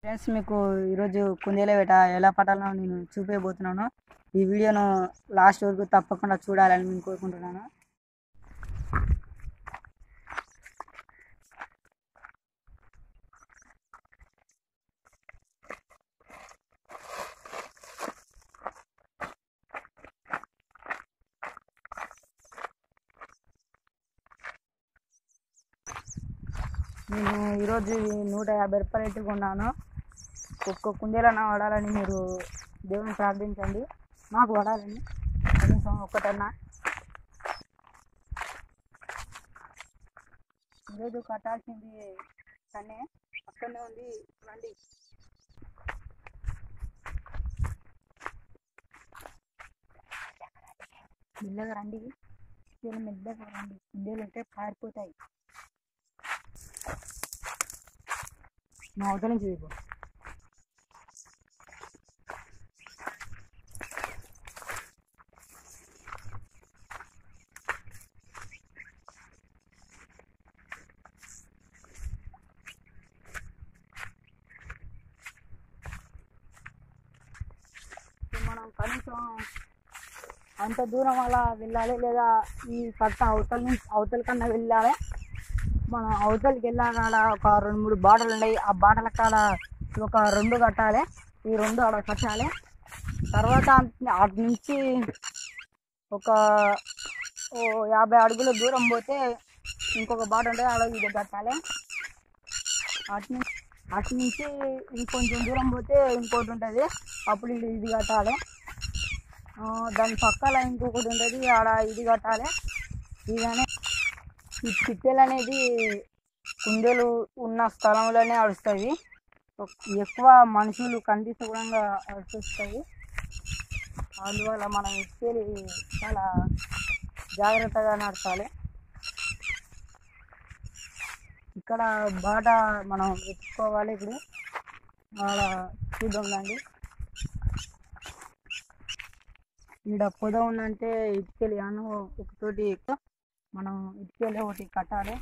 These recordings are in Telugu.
ఫ్రెండ్స్ మీకు ఈరోజు కుందేలు వేట ఎలా పట్టాలో నేను చూపించబోతున్నాను ఈ వీడియోను లాస్ట్ వరకు తప్పకుండా చూడాలని నేను కోరుకుంటున్నాను నేను ఈరోజు ఇది నూట యాభై రూపాయలు ఎట్టు కొన్నాను ఒక్క కుందేలన్నా పడాలని మీరు దేవుని ప్రార్థించండి నాకు పడాలని కనీసం ఒక్కటన్నా ఈరోజు కట్టాల్సింది కన్నే అక్కడనే ఉంది రండి మెల్లగా రండి కుందేలు మెల్లగా రండి కుందేలు ఉంటే పారిపోతాయి మా అవతల నుంచి దిగు మనం కనీసం అంత దూరం అలా వెళ్ళాలి లేదా ఈ కట్ట అవతల నుంచి అవతల కన్నా వెళ్ళాలి మనం అవతలకి వెళ్ళాక ఆడ ఒక రెండు మూడు బాటలు ఉన్నాయి ఆ బాటల కాడ ఒక రెండు కట్టాలి ఈ రెండు ఆడ కట్టాలి తర్వాత అట్- అటు నుంచి ఒక ఓ యాభై అడుగుల దూరం పోతే ఇంకొక బాట ఉంటుంది ఆడ ఇది కట్టాలి అటు నుంచి అటు నుంచి ఇంకొంచెం దూరం పోతే ఇంకోటి ఉంటుంది అప్పుడు ఇది ఇది కట్టాలి ఆ, దాని పక్కన ఇంకొకటి ఉంటుంది ఆడ ఇది కట్టాలి ఇదనే ఈ పిట్టెలు అనేది కుందేలు ఉన్న స్థలంలోనే అరుస్తాయి ఒక్- ఎక్కువ మనుషులు కనిపిస్తే కూడా అరుస్తాయి అందువల్ల మనం ఇచ్చేది చాలా జాగ్రత్తగా నడపాలి ఇక్కడ బాట మనం ఎత్తుకోవాలి ఇప్పుడు ఆడ చూద్దాండి ఈడ పొద ఉందంటే ఇటుకెళ్ళి అను ఒకతోటి మనం ఇటుకెళ్ళి ఒకటి కట్టాలి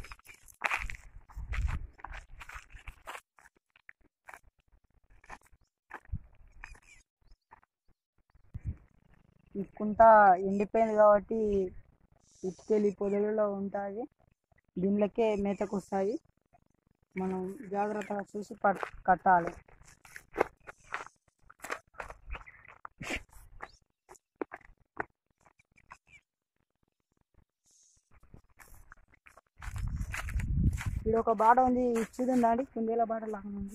ఈ కుంట ఎండిపోయింది కాబట్టి ఇటుకెళ్ళి పొదలలో ఉంటుంది దీనిలోకే మేతకు వస్తాయి మనం జాగ్రత్తగా చూసి పట్ కట్టాలి ఇది ఒక బాట ఉంది చూడండి అండి కుందేల బాట లాగా ఉంది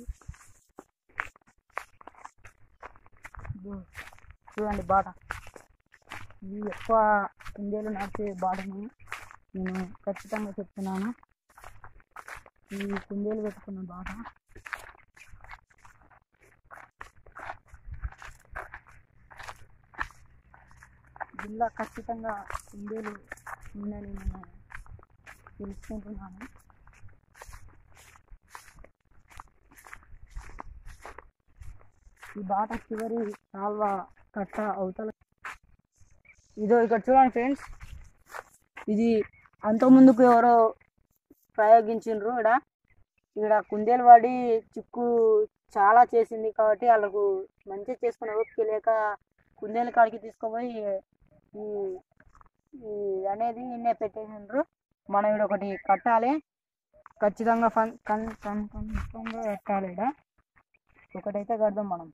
ఇదో చూడండి బాట ఇది ఎక్కువ కుందేలు నడిచే బాటని నేను ఖచ్చితంగా చెప్తున్నాను ఈ కుందేలు పెట్టుకున్న బాట జిల్లా ఖచ్చితంగా కుందేలు ఉందని నేను తెలుసుకుంటున్నాను ఈ బాట చివరి కాల్వ కట్ట అవతల ఇదో ఇక్కడ చూడండి ఫ్రెండ్స్ ఇది అంతకుముందుకు ఎవరో ప్రయోగించిండ్రు ఇక్కడ ఇక్కడ కుందేలు పడి చిక్కు చాలా చేసింది కాబట్టి వాళ్ళకు మంచిగా చేసుకునే ఓపిక లేక కుందేలు కాడికి తీసుకుపోయి ఈ ఈ అనేది ఇన్నే పెట్టేసిండ్రు మనం ఇక్కడ ఒకటి కట్టాలి ఖచ్చితంగా ఫన్ కన్ కన్ కన్ఫర్మ్గా కట్టాలి ఇక్కడ ఒకటైతే కడదాం మనం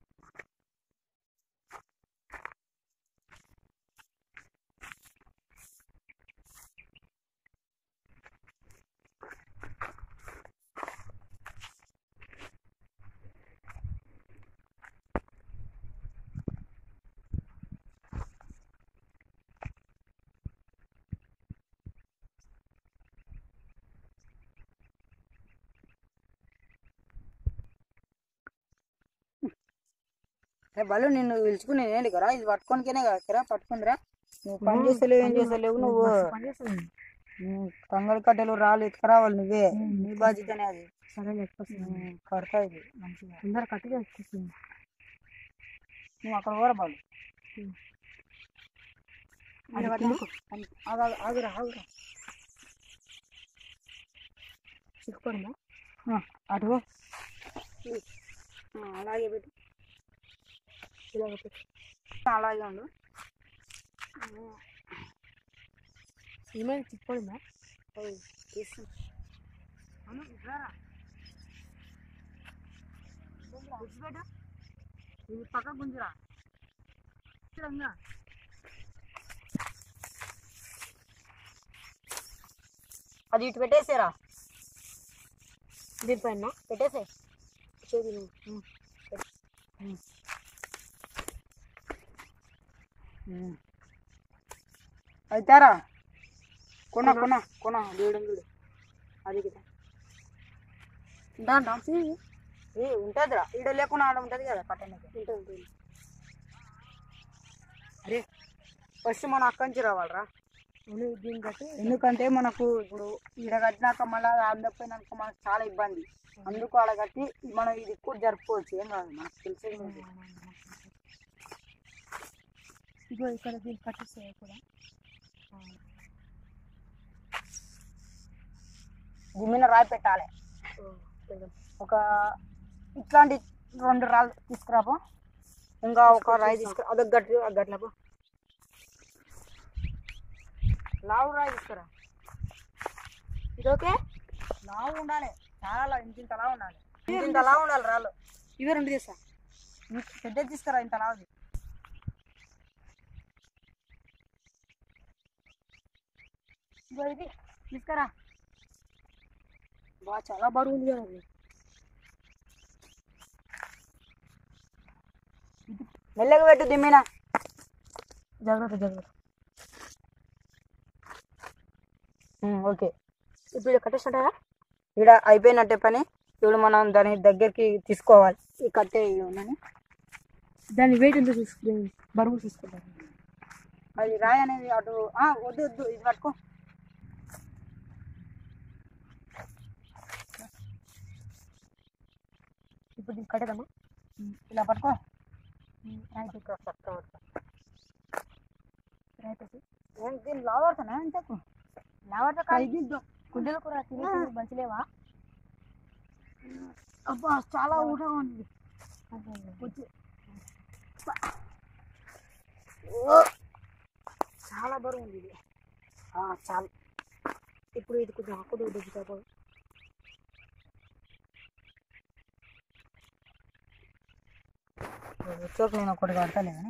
ఏ బలు నిన్ను పిలుచుకుని ఏంటి కదా ఇది పట్టుకోనికేనే కదా పట్టుకుందిరా నువ్వు పని చేస్తలేవు ఏం చేస్తలేవు నువ్వు ఉమ్, కంగడి కట్టెలు రాళ్ళు ఎత్తుకురావాలి నువ్వే నీ బాధ్యతనే అది సరే లేకపోతుంది ఉమ్, కడతా ఇది మంచిగా అందరు కట్టిగా వచ్చేసింది నువ్వు అక్కడ కూడా బాలు అది అది కిందకు. కిందకు. ఆగు, ఆగు, ఆగురా ఆగురా చిక్కుపడిందా ఆ, అటు పో. ఆ, అలాగే పెట్టు ఇలాగ పెట్టు అలాగే ఉండు ఏమైనా తిప్పడమా తీసు అమ్మ, ఇట్లారా. విడిచిపెట్టు. ఇది పక్క గుంజురా చూడంగా. అది ఇటు పెట్టేసారా దీనిపైన పెట్టేసే చేతి నువ్వు. అయితారా కొన కొన కొన దేవుడు చూడు అది కదా దాంట్లో ఏ ఉంటుందిరా ఈడ లేకుండా ఆడ ఉంటుంది కదా పట్టణకి ఉంటుంది అరే ఫస్ట్ మన అక్కడి నుంచి రావాలరా అవును దీన్ని బట్టి ఎందుకంటే మనకు ఇప్పుడు ఈడ కట్టినాక మళ్ళీ అందకపోయినాక మనకు చాలా ఇబ్బంది అందుకు ఆడ కట్టి మనం ఇది ఎక్కువ జరుపుకోవచ్చు ఏం కాదు మనకు తెలిసేది ఉంది. ఇగో ఇక్కడ దీన్ని కట్టేస్తాయి కూడా దీని మీద రాయి పెట్టాలి ఒక ఇట్లాంటి రెండు రాళ్ళు తీసుకురాపో ఇంకా ఒక రాయి తీసుకురా అదొక గట్టి ఆ గట్లకు లావు రాయి తీసుకురా ఇది ఓకే లావు ఉండాలి చాలా ఇంత ఇంత లావు ఉండాలి ఇంత ఇంత లావు ఉండాలి రాళ్ళు ఇవే రెండు చేస్తా పెద్దది తీసుకురా ఇంత లావుది ఇదిగో ఇది తీసుకురా బాగా చాలా బరువు ఉంది కదా అది. మెల్లగా పెట్టు దిమ్మిన జాగ్రత్త జాగ్రత్త ఓకే ఇప్పుడు ఇది కట్టేస్తుంటారా ఇక్కడ అయిపోయినట్టే పని ఇప్పుడు మనం దాని దగ్గరికి తీసుకోవాలి ఈ కట్టే ఈడ ఉందని దాని వెయిట్ ఎంత చూసుకుని బరువు చూసుకుంటారు అది రాయి అనేది అటు ఆ, వద్దు వద్దు ఇది పట్టుకో ఇప్పుడు దీన్ని కట్టేద్దామా ఇలా పట్టుకో రాయి పెట్టు రాయి పెట్టి ఏం దీన్ని లావాడుతున్నా ఇంతకు లావట కైగిద్దాం కుండలు కూడా తినేసి మంచిలేవా అబ్బా చాలా ఊటగా ఉంది వచ్చి ఓ! చాలా బరువు ఉంది ఇది ఆ, చాలా ఇప్పుడు ఇది కొంచెం ఆకుడు దిగుతా వచ్చాక నేను ఒకటి కడతాలే కానీ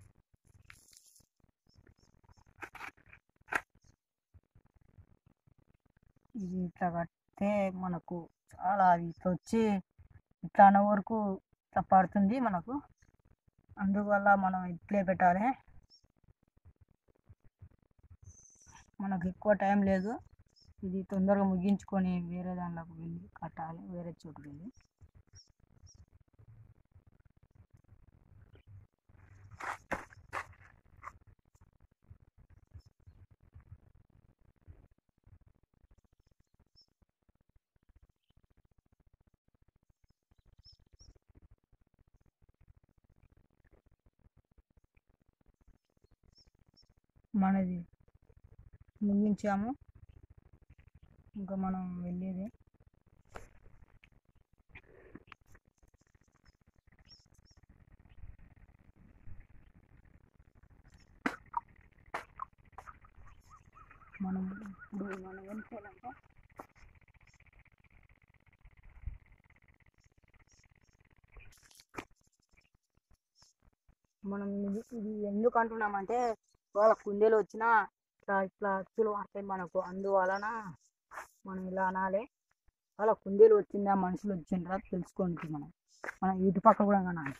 ఇది ఇట్లా కడితే మనకు చాలా అది ఇట్లా వచ్చి ఇట్లా అన్న వరకు ఇట్లా పడుతుంది మనకు అందువల్ల మనం ఇట్లే పెట్టాలి మనకు ఎక్కువ టైం లేదు ఇది తొందరగా ముగించుకొని వేరే దానిలోకి వెళ్ళి కట్టాలి వేరే చోటుకి వెళ్ళి మనది ముగించాము ఇంకా మనం వెళ్ళేది మనం ఇప్పుడు మనం ఏం చేయాలంటే మనం ఇది ఇది ఎందుకు అంటున్నామంటే వాళ్ళ కుందేలు వచ్చినా ఇట్లా ఇట్లా అచ్చులు వస్తాయి మనకు అందువలన మనం ఇలా అనాలి వాళ్ళ కుందేలు వచ్చిందా మనుషులు వచ్చిండ్రా తెలుసుకోండి మనం మనం ఇటు పక్క కూడా అనాలి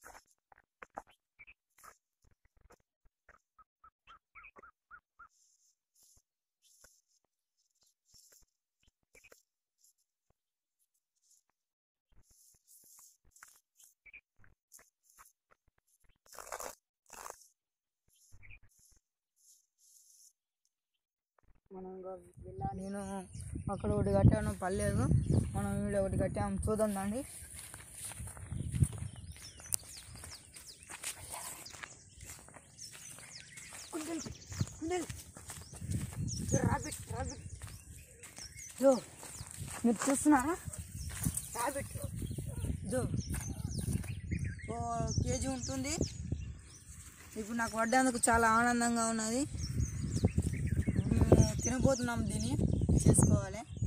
మనం ఇంకా వెళ్ళాలి నేను అక్కడ ఒకటి కట్టాను పర్లేదు మనం ఇక్కడ ఒకటి కట్టాము చూద్దాం దాండి రాబిట్ రాబిట్ జో మీరు చూస్తున్నారా రాబిట్ జో ఓ కేజీ ఉంటుంది ఇప్పుడు నాకు పడ్డందుకు చాలా ఆనందంగా ఉన్నది మేము తినబోతున్నాం దీన్ని చేసుకోవాలి